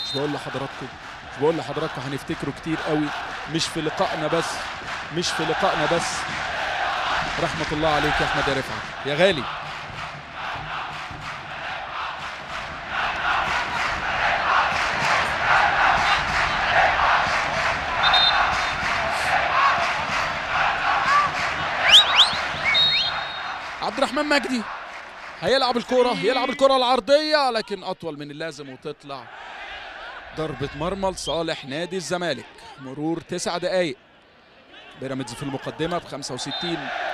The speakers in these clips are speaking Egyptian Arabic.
مش بقول لحضراتكم مش بقول لحضراتكم هنفتكروا كتير قوي مش في لقائنا بس مش في لقائنا بس رحمة الله عليك يا أحمد يا رفعت يا غالي عبد الرحمن مجدي هيلعب الكرة يلعب الكرة العرضية لكن أطول من اللازم وتطلع ضربة مرمى لصالح نادي الزمالك مرور تسع دقايق بيراميدز في المقدمة ب 65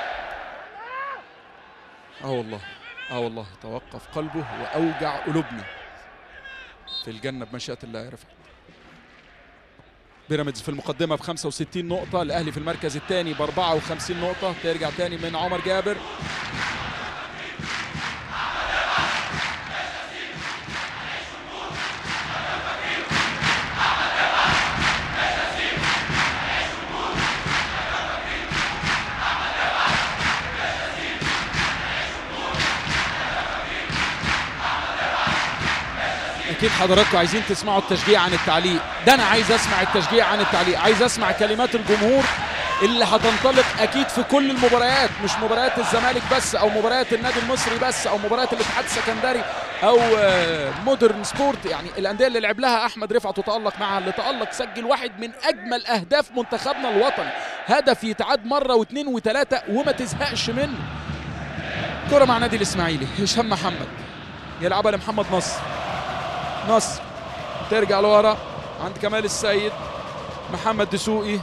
اه والله اه والله توقف قلبه وأوجع قلوبنا في الجنة بمشيئة الله يا رفعت بيراميدز في المقدمة ب 65 نقطة الأهلي في المركز الثاني ب 54 نقطة ترجع تاني من عمر جابر اكيد حضراتكم عايزين تسمعوا التشجيع عن التعليق ده انا عايز اسمع التشجيع عن التعليق عايز اسمع كلمات الجمهور اللي هتنطلق اكيد في كل المباريات مش مباريات الزمالك بس او مباريات النادي المصري بس او مباريات الاتحاد السكندري او آه، مودرن سبورت يعني الانديه اللي لعب لها احمد رفعت وتالق معها اللي تالق سجل واحد من اجمل اهداف منتخبنا الوطني هدف يتعاد مره واثنين وثلاثه وما تزهقش منه كره مع نادي الاسماعيلي هشام محمد يلعبها لمحمد نصر نصر ترجع لورا عند كمال السيد محمد دسوقي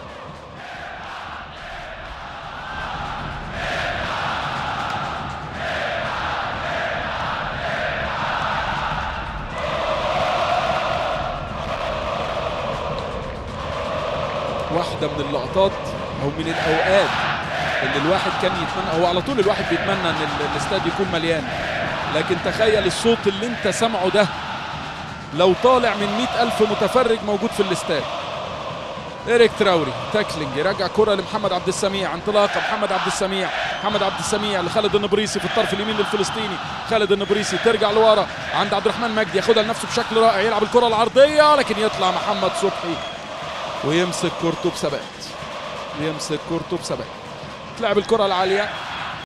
واحدة من اللقطات أو من الأوقات اللي الواحد كان يتمنى هو على طول الواحد بيتمنى إن ال- الاستاد يكون مليان لكن تخيل الصوت اللي أنت سامعه ده لو طالع من مئة ألف متفرج موجود في الاستاد إيريك تراوري تاكلينج يرجع كرة لمحمد عبد السميع انطلاقة محمد عبد السميع محمد عبد السميع لخالد النبريسي في الطرف اليمين للفلسطيني خالد النبريسي ترجع لورا عند عبد الرحمن مجدي ياخدها لنفسه بشكل رائع يلعب الكرة العرضية لكن يطلع محمد صبحي ويمسك كورته بثبات يمسك كورته بثبات تلعب الكرة العالية